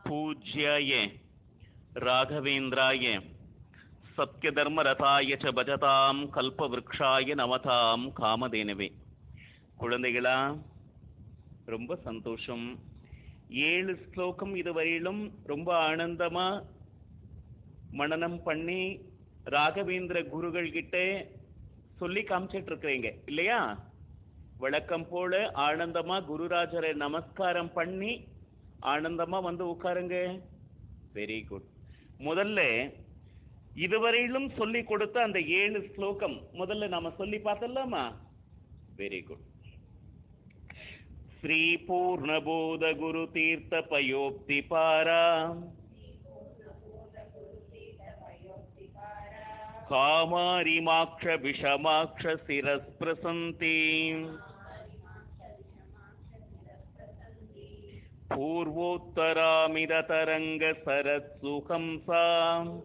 पूज्याय राघवेन्द्राय சத்யதர்மரதாய ச பஜதாம் கல்பவ்ருக்ஷாய நமதாம் காமதேனவே குழந்தைகளா ரொம்ப சந்தோஷம் ஏழு ஸ்லோகம் இதுவரையிலும் ரொம்ப ஆனந்தமா மனனம் பண்ணி ராகவேந்திர குருகள் கிட்ட சொல்லி காமிச்சிட்டு இருக்கிறீங்க இல்லையா வழக்கம் போல ஆனந்தமா குருராஜரை நமஸ்காரம் பண்ணி ஆனந்தமா வந்து உட்காருங்க வெரி குட் முதல்ல இதுவரையிலும் சொல்லி கொடுத்த அந்த ஏழு ஸ்லோகம் முதல்ல நாம சொல்லி பார்த்தலாமா வெரி குட் ஸ்ரீ பூர்ணபோத குரு தீர்த்த பயோக்தி பாரா காமாரிமாக்ஷ விஷமாக்ஷ சிரஸ்பிரசந்தி பூர்வோத்தராமிதரங்க சரத்சுகம்சாம்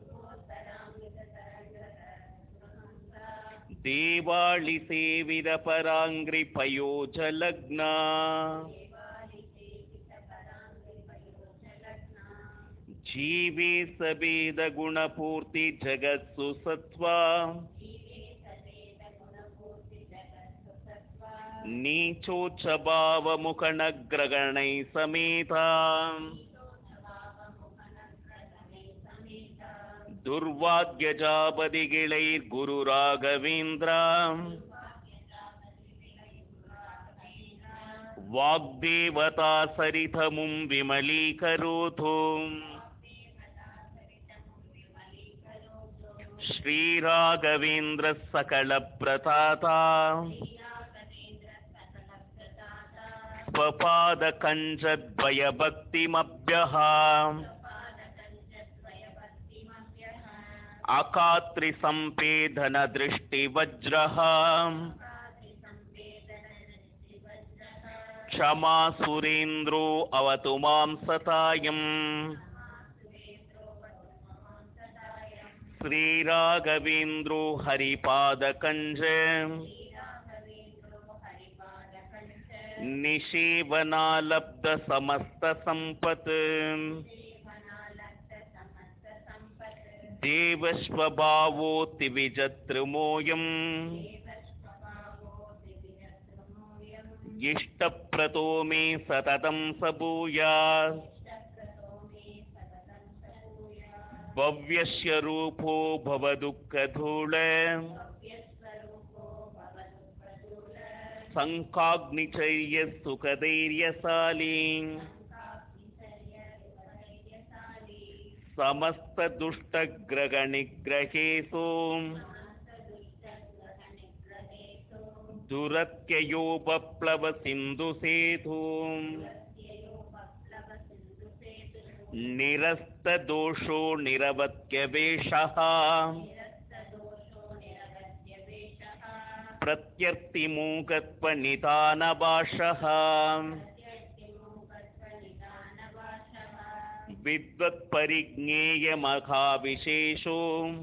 देवाळि सेविद पराङ्घ्रि पयोजलग्ना जीवे सवेद गुणपूर्ति जगत्सु सत्त्वा नीचोच्च भावमुखनग्रगणैः समेता दुर्वाद्यजापदिगिळैर्गुरुराघवेन्द्र वाग्देवता सरितमुं विमलीकरोतु श्रीराघवेन्द्रः सकलप्रताता स्वपादकञ्जद्वयभक्तिमभ्यः अकात्रिसम्पेदनदृष्टिवज्रः क्षमा सुरेन्द्रो अवतु मां सतायम् श्रीराघवेन्द्रो हरिपादकञ्ज निषेवनालब्धसमस्तसम्पत् देवस्वभावोऽतिविजतृमोऽयम् इष्टप्रतो मे सततं स भूयात् भव्यस्य रूपो भवदुःखधूळ सङ्काग्निचर्य सुखधैर्यशाली समस्तदुष्टग्रहनिग्रहेषु दुरत्ययोपप्लवसिन्धुसेतु निरस्तदोषो निरवत्यवेषः प्रत्यर्तिमूकत्वनिदानभाषः विद्वत्परिज्ञेयमघाविशेषो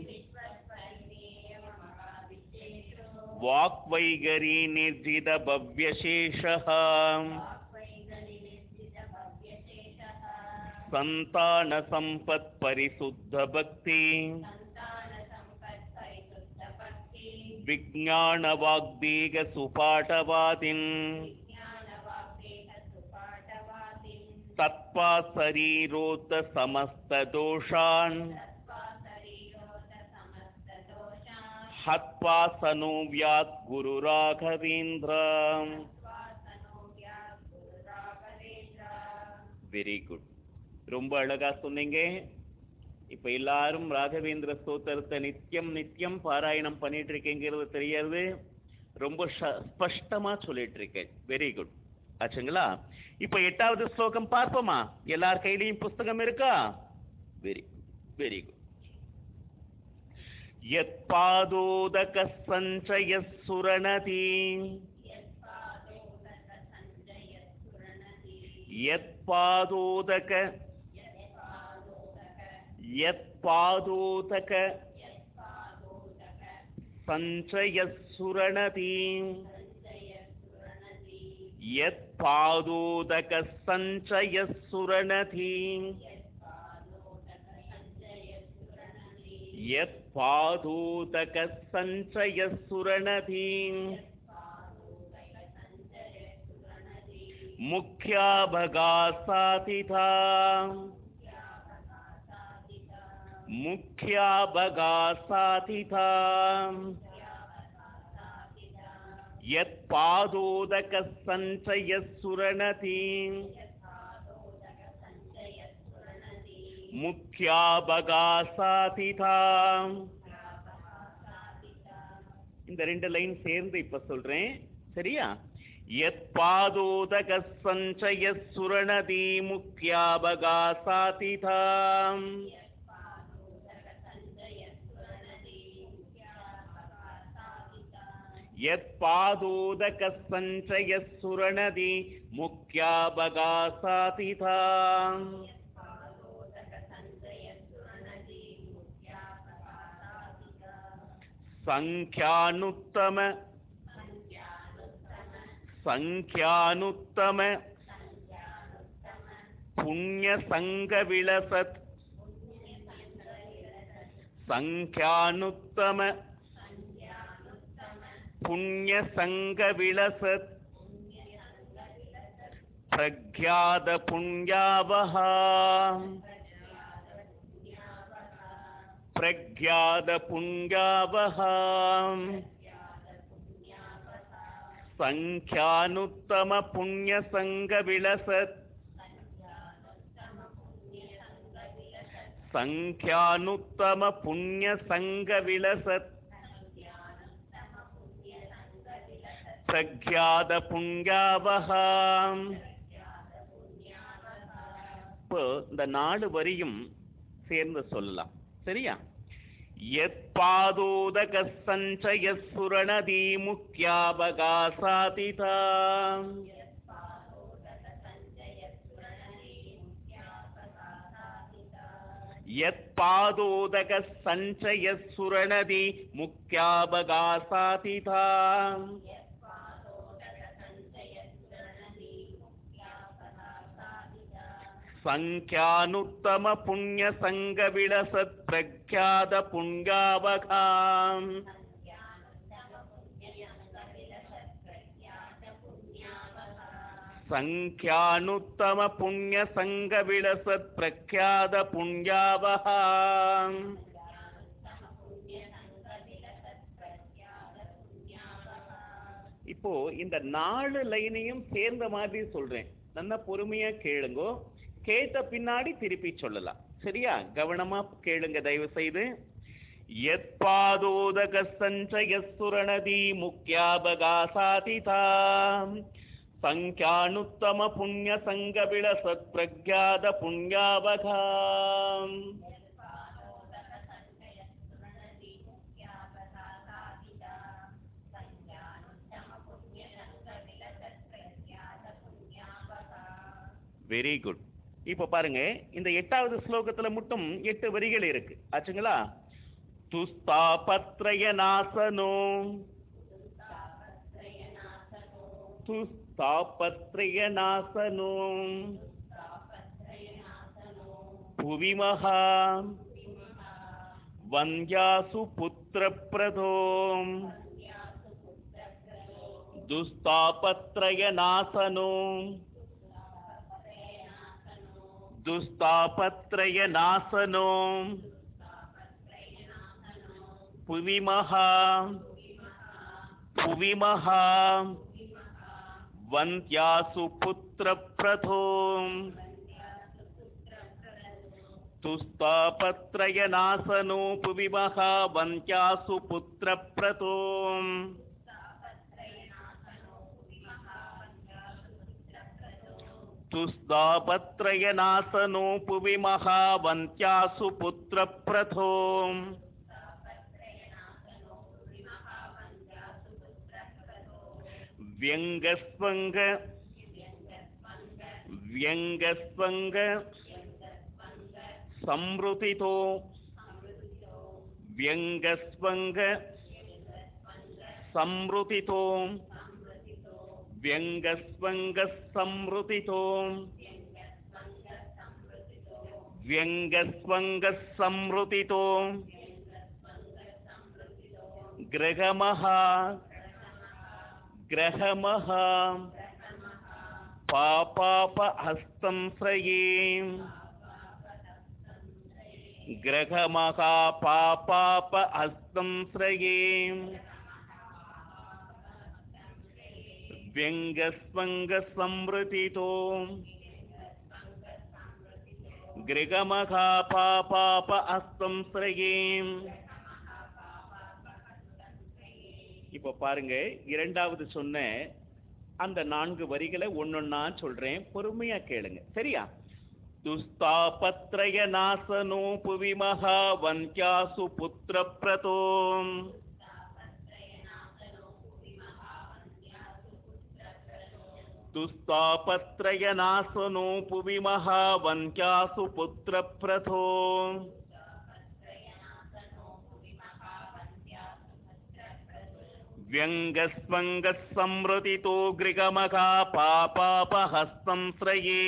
वाक्वैगरी निर्जितभव्यशेषः सन्तानसम्पत्परिशुद्धभक्ति विज्ञानवाग्देगसुपाठवादिन् तत्पा शरीरोत समस्तदोषान् हत्पासनोव्यात् गुरुराघवेन्द्र வெரி குட் ரொம்ப அழகா சொன்னீங்க இப்ப எல்லாரும் ராகவேந்திர ஸ்தோத்திரத்தை நித்தியம் நித்தியம் பாராயணம் பண்ணிட்டு இருக்கீங்கிறது தெரியறது ரொம்ப ஷ- ஸ்பஷ்டமா சொல்லிட்டு இருக்கேன் வெரி குட் ஆச்சுங்களா இப்ப எட்டாவது ஸ்லோகம் பார்ப்போமா எல்லார் கையிலையும் புஸ்தகம் இருக்கா வெரி வெரி குட் यत्पादोदक सञ्चयः सुरनति यत्पादोदक यत्पादोदक सञ्चयः सुरनति यत्पादोदक सञ्चयः सुरनति यत् पादूतकः सञ्चयः सुरणधीम् मुख्या भगा सातिथा मुख्या भगा सातिथा यत् पादोदकः सञ्चयः सुरणधीम् முக்கியா பகாசாதிதா இந்த ரெண்டு லைன் சேர்ந்து இப்ப சொல்றேன் சரியா யத் பாதோதக சஞ்சய சுரணதி முக்கியா பகாசாதிதா யத் பாதோதக சஞ்சய சுரணதி முக்கியா பகாசாதிதா सङ्ख्यानुत्तम सङ्ख्यानुत्तम पुण्यसङ्गविलसत् सङ्ख्यानुत्तम पुण्यसङ्गविलसत् प्रज्ञातपुण्यावहा प्रज्ञातपुण्यावहा सङ्ख्यानुत्तमपुण्यसङ्गविलसत् सङ्ख्यानुत्तमपुण्यसङ्गविलसत् प्रज्ञातपुण्यावहा இப்போ இந்த நாலு வரியும் சேர்ந்து சொல்லலாம் சரியா यत् पादोदकः सञ्चयः सुरणदी मुख्याबगासातिथा यत् पादोदकः सञ्चयः सुरणदी मुख्याबगासातिथा सङ्ख्यानुत्तमपुण्यसङ्गविलसत् प्रख्यातपुण्यावघाम् सङ्ख्यानुत्तमपुण्यसङ्गविलसत् प्रख्यातपुण्यावहा இப்போ இந்த நாலு லைனையும் சேர்ந்த மாதிரி சொல்றேன் நல்லா பொறுமையா கேளுங்கோ கேட்ட பின்னாடி திருப்பி சொல்லலாம் சரியா கவனமா கேளுங்க தயவு செய்து யத் பாதோதக சஞ்சய சுரணதி முக்கியாபகாசாதிதா சங்கியானுத்தம புண்ணிய சங்க விளசத் பிரக்யாத புண்ணியாவகாம் வெரி குட் இப்போ பாருங்க இந்த எட்டாவது ஸ்லோகத்துல மட்டும் எட்டு வரிகள் இருக்கு ஆச்சுங்களா துஸ்தாபத்ரய நாசனோ துஸ்தாபத்ரய நாசனோ புவிமகா வந்தியாசு புத்திரப்பிரதோம் துஸ்தாபத்ரய நாசனோ दुस्तापत्रय नासनो पुविमहा पुविमहा वन्त्यासु पुत्रप्रथो तुस्तापत्रय नासनो पुविमहा वन्त्यासु पुत्रप्रतो तुस्तापत्रयनासनो पुवि महावन्त्यासु पुत्रप्रथो व्यङ्गस्वङ्ग व्यङ्गस्वङ्ग संवृतितो व्यङ्गस्वङ्ग संवृतितो व्यङ्गस्वङ्गः संवृतितो व्यङ्गस्वङ्गः संवृतितो கிரகமஹா கிரகமஹா பாபாப ஹஸ்தம் ஸ்ரயே கிரகமகா பாபாப ஹஸ்தம் ஸ்ரயே व्यङ्गस्वङ्ग संवृतितो கிரகமகா பாபாப அஸ்தம் ஸ்ரயே இப்போ பாருங்க இரண்டாவது சொன்ன அந்த நான்கு வரிகளை ஒன்னொன்னா சொல்றேன் பொறுமையா கேளுங்க சரியா துஸ்தாபத்ரய நாசனோ புவி மகா வந்தியாசு புத்திர பிரதோம் दुस्तापत्रय नासनो पुवि महावन्त्यासु पुत्रप्रथो व्यङ्गस्वङ्गः संवृतितो गृगमगा पापापहस्तं श्रये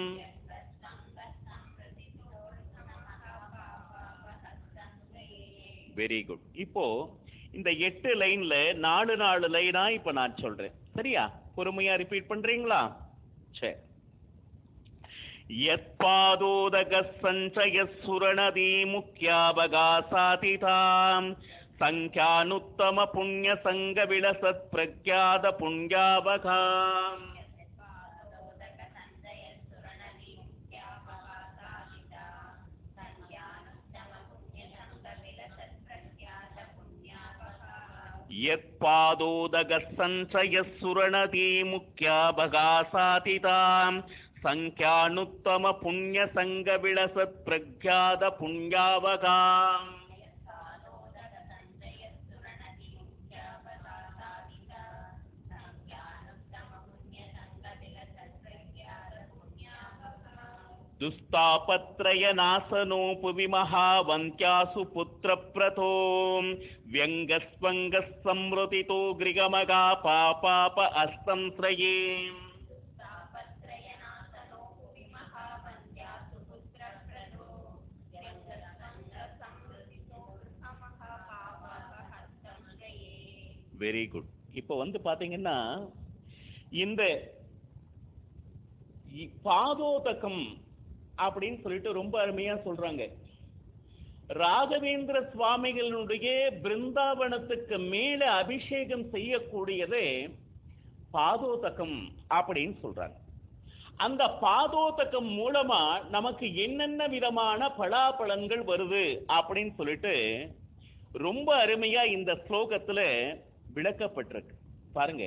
வெரி குட் இப்போ இந்த எட்டு லைன்ல நாலு நாலு லைனா இப்ப நான் சொல்றேன் சரியா பொறுமையா ரிப்பீட் பண்றீங்களா சரி यत्पादोदकः सञ्चयः सुरनदी मुख्यावगासातिताम् सङ्ख्यानुत्तमपुण्यसङ्गविलसत्प्रज्ञातपुण्यावघाम् यत्पादोदगः सञ्चयः सुरनदी मुख्याभगासातिताम् सङ्ख्यानुत्तमपुण्यसङ्गविलसत्प्रज्ञातपुण्यावगाम् दुस्तापत्रयनाशनोपुवि महावन्त्यासु पुत्रप्रथो व्यङ्गस्वङ्गः संवृतितो गृगमगा पापाप अस्तं श्रये வெரி குட் இப்போ வந்து பாத்தீங்கன்னா இந்த இ- பாதோதகம் அப்படின்னு சொல்லிட்டு ரொம்ப அருமையா சொல்றாங்க ராகவேந்திர சுவாமிகளுடைய பிருந்தாவனத்துக்கு மேல அபிஷேகம் செய்யக்கூடியதே பாதோதகம் அப்படின்னு சொல்றாங்க அந்த பாதோதகம் மூலமா நமக்கு என்னென்ன விதமான பலாபலன்கள் வருது அப்படின்னு சொல்லிட்டு ரொம்ப அருமையா இந்த ஸ்லோகத்துல விளக்கப்பட்டிருக்கு பாருங்க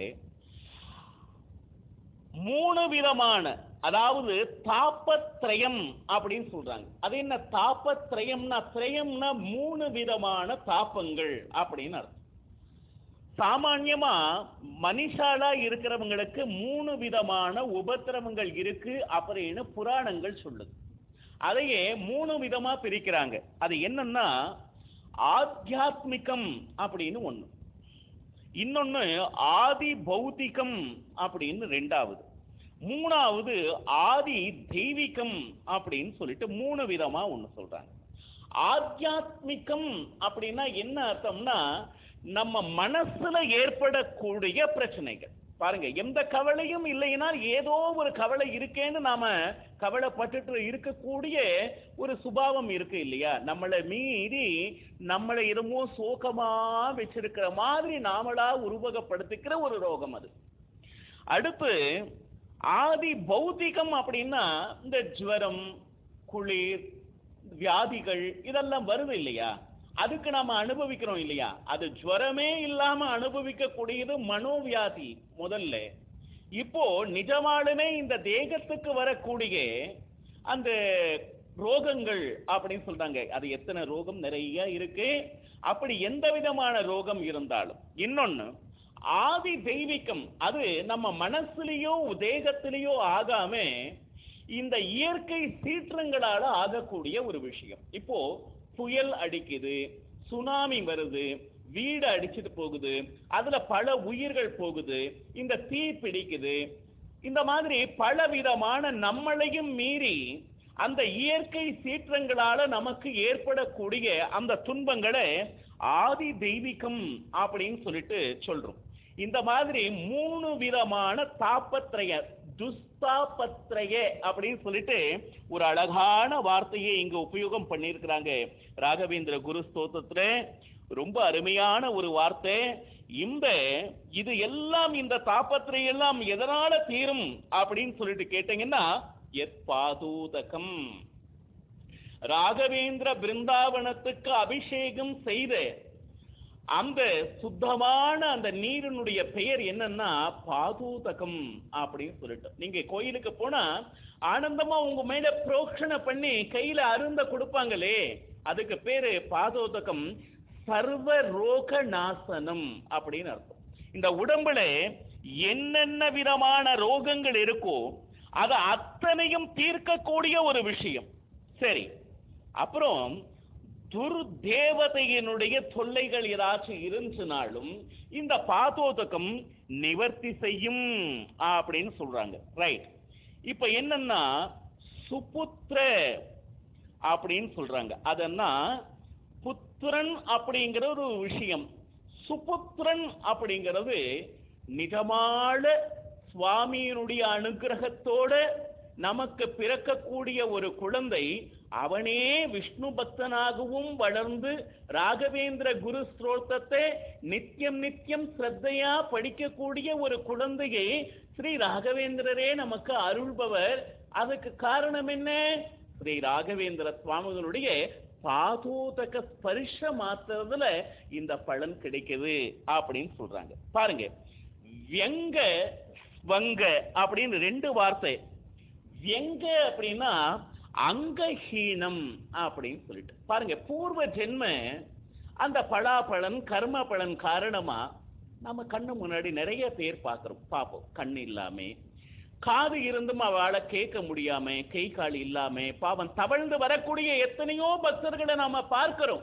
மூணு விதமான அதாவது தாபத்ரயம் அப்படின்னு சொல்றாங்க அது என்ன தாபத்ரயம்னா திரயம்னா மூணு விதமான தாபங்கள் அப்படின்னு அர்த்தம் சாமான்யமா மனுஷாலா இருக்கிறவங்களுக்கு மூணு விதமான உபத்திரவங்கள் இருக்கு அப்படின்னு புராணங்கள் சொல்லுது அதையே மூணு விதமா பிரிக்கிறாங்க அது என்னன்னா ஆத்தியாத்மிகம் அப்படின்னு ஒண்ணு இன்னொன்னு ஆதி பௌத்திகம் அப்படின்னு ரெண்டாவது மூணாவது ஆதி தெய்வீகம் அப்படின்னு சொல்லிட்டு மூணு விதமா ஒண்ணு சொல்றாங்க ஆத்தியாத்மிகம் அப்படின்னா என்ன அர்த்தம்னா நம்ம மனசுல ஏற்படக்கூடிய பிரச்சனைகள் பாருங்க எந்த கவலையும் இல்லைன்னா ஏதோ ஒரு கவலை இருக்கேன்னு நாம கவலைப்பட்டுட்டு இருக்கக்கூடிய ஒரு சுபாவம் இருக்கு இல்லையா நம்மளை மீறி நம்மளை என்னமோ சோகமா வச்சிருக்கிற மாதிரி நாமளா உருவகப்படுத்திக்கிற ஒரு ரோகம் அது அடுத்து ஆதி பௌத்திகம் அப்படின்னா இந்த ஜுவரம் குளிர் வியாதிகள் இதெல்லாம் வருது இல்லையா அதுக்கு நாம அனுபவிக்கிறோம் இல்லையா அது ஜுவரமே இல்லாம அனுபவிக்க கூடியது மனோவியாதி முதல்ல இப்போ நிஜமாலுமே இந்த தேகத்துக்கு வரக்கூடிய அந்த ரோகங்கள் அப்படின்னு சொல்றாங்க அது எத்தனை ரோகம் நிறைய இருக்கு அப்படி எந்த விதமான ரோகம் இருந்தாலும் இன்னொன்னு ஆதி தெய்வீகம் அது நம்ம மனசுலயோ தேகத்திலேயோ ஆகாம இந்த இயற்கை சீற்றங்களால ஆகக்கூடிய ஒரு விஷயம் இப்போ புயல் அடிக்குது சுனாமி வருது வீடு அடிச்சிட்டு போகுது அதுல பல உயிர்கள் போகுது இந்த தீ பிடிக்குது இந்த மாதிரி பல விதமான நம்மளையும் மீறி அந்த இயற்கை சீற்றங்களால நமக்கு ஏற்படக்கூடிய அந்த துன்பங்களை ஆதி தெய்வீகம் அப்படின்னு சொல்லிட்டு சொல்றோம் இந்த மாதிரி மூணு விதமான தாப்பத்திரைய துஸ்தாபத்திரைய அப்படின்னு சொல்லிட்டு ஒரு அழகான வார்த்தையை இங்க உபயோகம் பண்ணியிருக்கிறாங்க ராகவேந்திர குரு ஸ்தோத்திரத்துல ரொம்ப அருமையான ஒரு வார்த்தை இந்த இது எல்லாம் இந்த தாப்பத்திரை எல்லாம் எதனால தீரும் அப்படின்னு சொல்லிட்டு கேட்டீங்கன்னா எத் பாதூதகம் ராகவேந்திர பிருந்தாவனத்துக்கு அபிஷேகம் செய்த அந்த சுத்தமான அந்த நீரினுடைய பெயர் என்னன்னா பாதூதகம் அப்படின்னு சொல்லிட்டு நீங்க கோயிலுக்கு போனா ஆனந்தமா உங்க மேல புரோக்ஷனை பண்ணி கையில அருந்த கொடுப்பாங்களே அதுக்கு பேரு பாதோதகம் சர்வ ரோக நாசனம் அப்படின்னு அர்த்தம் இந்த உடம்புல என்னென்ன விதமான ரோகங்கள் இருக்கோ அதை அத்தனையும் தீர்க்கக்கூடிய ஒரு விஷயம் சரி அப்புறம் துர்தேவதையினுடைய தொல்லைகள் ஏதாச்சும் இருந்துச்சுனாலும் இந்த பாதோதகம் நிவர்த்தி செய்யும் அப்படின்னு சொல்றாங்க ரைட் இப்ப என்னன்னா சுபுத்திர அப்படின்னு சொல்றாங்க அதன்னா புத்திரன் அப்படிங்கிற ஒரு விஷயம் சுபுத்திரன் அப்படிங்கிறது நிஜமான சுவாமியினுடைய அனுகிரகத்தோட நமக்கு பிறக்கக்கூடிய ஒரு குழந்தை அவனே விஷ்ணு பக்தனாகவும் வளர்ந்து ராகவேந்திர குரு ஸ்தோத்திரத்தை நித்தியம் நித்தியம் ஸ்ரத்தையா படிக்கக்கூடிய ஒரு குழந்தையை ஸ்ரீ ராகவேந்திரரே நமக்கு அருள்பவர் அதுக்கு காரணம் என்ன ஸ்ரீ ராகவேந்திர சுவாமிகளுடைய பாதோதக ஸ்பரிஷ மாத்துறதுல இந்த பலன் கிடைக்குது அப்படின்னு சொல்றாங்க பாருங்க வியங்க ஸ்வங்க அப்படின்னு ரெண்டு வார்த்தை வியங்க அப்படின்னா அங்கஹீனம் அப்படின்னு சொல்லிட்டு பாருங்க பூர்வ ஜென்ம அந்த பலாபலன் கர்ம பலன் காரணமா நம்ம கண்ணு முன்னாடி நிறைய பேர் பார்க்கிறோம் பார்ப்போம் கண் இல்லாம காது இருந்தும் அவளை கேட்க முடியாம கை கால் இல்லாம பாவம் தவழ்ந்து வரக்கூடிய எத்தனையோ பக்தர்களை நாம பார்க்கிறோம்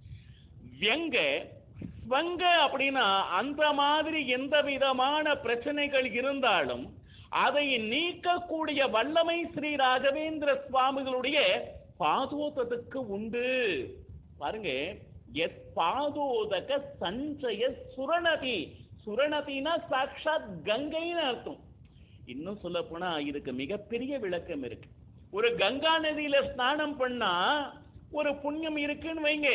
எங்க ஸ்வங்க அப்படின்னா அந்த மாதிரி எந்த விதமான பிரச்சனைகள் இருந்தாலும் அதை நீக்கக்கூடிய வல்லமை ஸ்ரீ ராகவேந்திர சுவாமிகளுடைய பாதோதத்துக்கு உண்டு பாருங்க எஸ் பாதோதக சஞ்சய சுரணதி சுரணதினா சாட்சாத் கங்கைன்னு அர்த்தம் இன்னும் சொல்ல போனா இதுக்கு மிகப்பெரிய விளக்கம் இருக்கு ஒரு கங்கா நதியில ஸ்நானம் பண்ணா ஒரு புண்ணியம் இருக்குன்னு வைங்க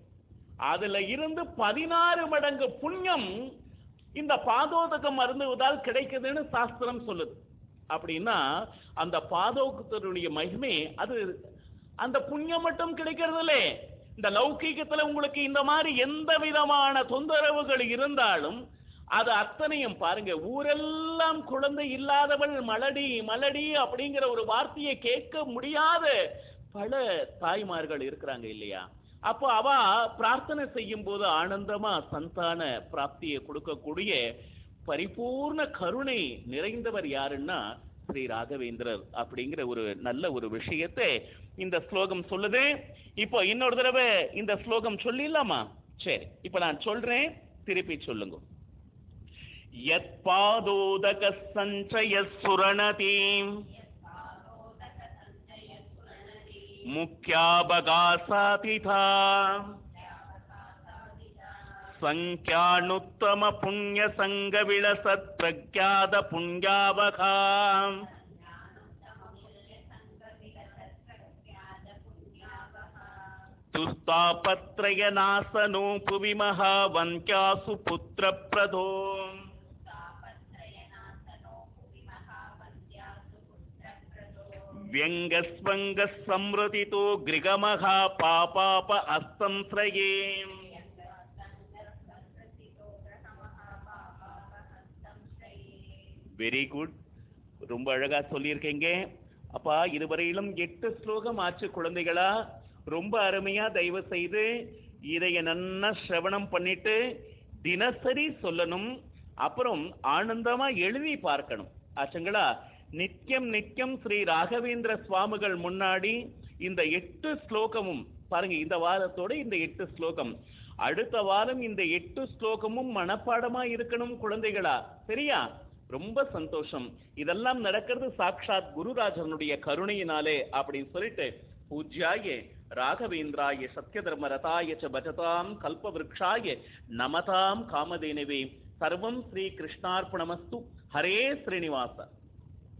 அதுல இருந்து பதினாறு மடங்கு புண்ணியம் இந்த பாதோதகம் அருந்துவதால் கிடைக்குதுன்னு சாஸ்திரம் சொல்லுது அப்படின்னா அந்த பாதோகத்தினுடைய மகிமை அது அந்த புண்ணியம் மட்டும் கிடைக்கிறது இல்லை இந்த லௌகீகத்துல உங்களுக்கு இந்த மாதிரி எந்த விதமான தொந்தரவுகள் இருந்தாலும் அது அத்தனையும் பாருங்க ஊரெல்லாம் குழந்தை இல்லாதவள் மலடி மலடி அப்படிங்கிற ஒரு வார்த்தையை கேட்க முடியாத பல தாய்மார்கள் இருக்கிறாங்க இல்லையா அப்போ அவ பிரார்த்தனை செய்யும் போது ஆனந்தமா சந்தான பிராப்தியை கொடுக்கக்கூடிய பரிபூர்ண கருணை நிறைந்தவர் யாருன்னா ஸ்ரீ ராகவேந்திரர் அப்படிங்கிற ஒரு நல்ல ஒரு விஷயத்தை இந்த ஸ்லோகம் சொல்லுது இப்போ இன்னொரு தடவை இந்த ஸ்லோகம் சொல்லிடலாமா சரி இப்ப நான் சொல்றேன் திருப்பி சொல்லுங்க யத் பாதோதக சஞ்சய சுரணதீம் मुख्याबगासातिथा सङ्ख्यानुत्तमपुण्यसङ्गविलसत्प्रज्ञातपुण्यावका तुस्तापत्रयनासनो भुवि महावन्त्यासु पुत्रप्रदो व्यङ्गस्वङ्गः संरतितो गृगमः पापाप असंश्रये வெரி குட் ரொம்ப அழகா சொல்லியிருக்கீங்க அப்பா இதுவரையிலும் எட்டு ஸ்லோகம் ஆச்சு குழந்தைகளா ரொம்ப அருமையா தயவு செய்து இதைய நன்னா சிரவணம் பண்ணிட்டு தினசரி சொல்லணும் அப்புறம் ஆனந்தமா எழுதி பார்க்கணும் ஆச்சுங்களா நித்தியம் நித்தியம் ஸ்ரீ ராகவேந்திர சுவாமிகள் முன்னாடி இந்த எட்டு ஸ்லோகமும் பாருங்க இந்த வாரத்தோட இந்த எட்டு ஸ்லோகம் அடுத்த வாரம் இந்த எட்டு ஸ்லோகமும் மனப்பாடமா இருக்கணும் குழந்தைகளா சரியா ரொம்ப சந்தோஷம் இதெல்லாம் நடக்கிறது சாக்ஷாத் குருராஜனுடைய கருணையினாலே அப்படின்னு சொல்லிட்டு பூஜ்யாய ராகவேந்திராய சத்யதர்ம ரதாய ச பஜதாம் கல்பவ்ருக்ஷாய நமதாம் காமதேனவே சர்வம் ஸ்ரீ கிருஷ்ணார்ப்பணமஸ்து ஹரே ஸ்ரீனிவாச